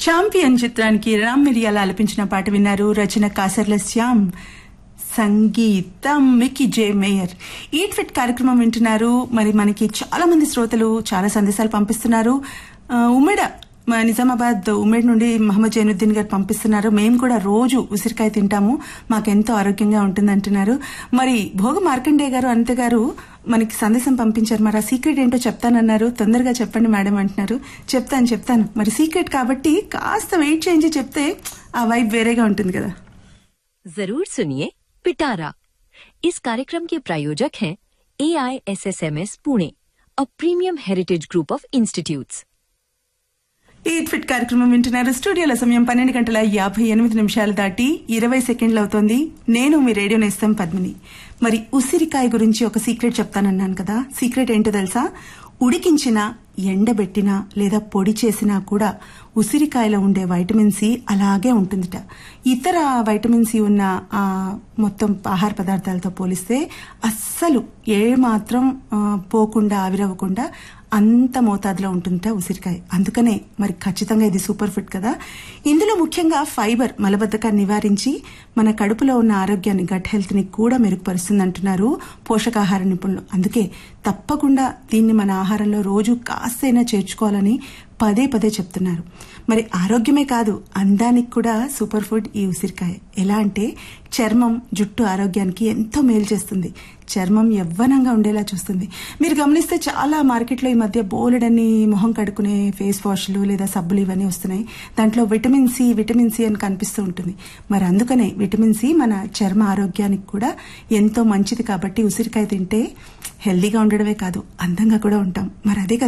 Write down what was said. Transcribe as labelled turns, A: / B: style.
A: champion చిత్రానికి రామ్ మిరియాల ఆలపించిన పాట విన్నారు రచన కాసర్ల శ్యామ్ సంగీతం మికి జే మేయర్ ఈట్ ఫిట్ కార్యక్రమం వింటున్నారు మరి మనకి చాలా మంది శ్రోతలు చాలా సందేశాలు పంపిస్తున్నారు ఆ, ఉమ్మెడ మా నిజామాబాద్ ఉమ్మేడ్ నుండి మహమ్మద్ జైనుద్దీన్ గారు పంపిస్తున్నారు మేము కూడా రోజు ఉసిరికాయ తింటాము మాకెంతో ఆరోగ్యంగా ఉంటుంది అంటున్నారు మరి భోగ మార్కండే గారు అనిత గారు మనకి సందేశం పంపించారు మరి ఆ సీక్రెట్ ఏంటో చెప్తానన్నారు తొందరగా చెప్పండి మేడం అంటున్నారు చెప్తాను చెప్తాను మరి సీక్రెట్ కాబట్టి కాస్త వెయిట్ చేయించి చెప్తే ఆ వైబ్ వేరేగా ఉంటుంది కదా
B: जरूर सुनिए पिटारा इस कार्यक्रम के प्रायोजक हैं A I S S M S Pune a premium heritage group of institutes
A: eat fit కార్యక్రమం వింటున్నారు స్టూడియోలో సమయం పన్నెండు గంటల యాభై ఎనిమిది నిమిషాలు దాటి ఇరవై సెకండ్లు అవుతోంది నేను మీ రేడియో నేస్తం పద్మిని మరి ఉసిరికాయ గురించి ఒక సీక్రెట్ చెప్తానన్నాను కదా సీక్రెట్ ఏంటో తెలుసా ఉడికించిన ఎండబెట్టిన లేదా పొడి చేసినా కూడా ఉసిరికాయలో ఉండే వైటమిన్ సి అలాగే ఉంటుందిట ఇతర వైటమిన్ సి ఉన్న ఆ మొత్తం ఆహార పదార్థాలతో పోలిస్తే అస్సలు ఏ మాత్రం ఆ, పోకుండా ఆవిరవ్వకుండా అంత మోతాదులో ఉంటుంట ఉసిరికాయ అందుకనే మరి ఖచ్చితంగా ఇది సూపర్ ఫుడ్ కదా ఇందులో ముఖ్యంగా ఫైబర్ మలబద్ధకాన్ని నివారించి మన కడుపులో ఉన్న ఆరోగ్యాన్ని గట్ హెల్త్ ని కూడా మెరుగుపరుస్తుంది అంటున్నారు పోషకాహార నిపుణులు అందుకే తప్పకుండా దీన్ని మన ఆహారంలో రోజు కాస్తైనా చేర్చుకోవాలని పదే పదే చెప్తున్నారు మరి ఆరోగ్యమే కాదు అందానికి కూడా సూపర్ ఫుడ్ ఈ ఉసిరికాయ ఎలా అంటే చర్మం జుట్టు ఆరోగ్యానికి ఎంతో మేలు చేస్తుంది చర్మం యవ్వనంగా ఉండేలా చూస్తుంది మీరు గమనిస్తే చాలా మార్కెట్లో ఈ మధ్య బోలెడని మొహం కడుక్కునే ఫేస్ వాష్లు లేదా సబ్బులు ఇవన్నీ వస్తున్నాయి దాంట్లో విటమిన్ సి విటమిన్ సి అని కనిపిస్తూ ఉంటుంది మరి అందుకనే విటమిన్ సి మన చర్మ ఆరోగ్యానికి కూడా ఎంతో మంచిది కాబట్టి ఉసిరికాయ తింటే హెల్దీగా ఉండడమే కాదు అందంగా కూడా ఉంటాం మరి అదే కదా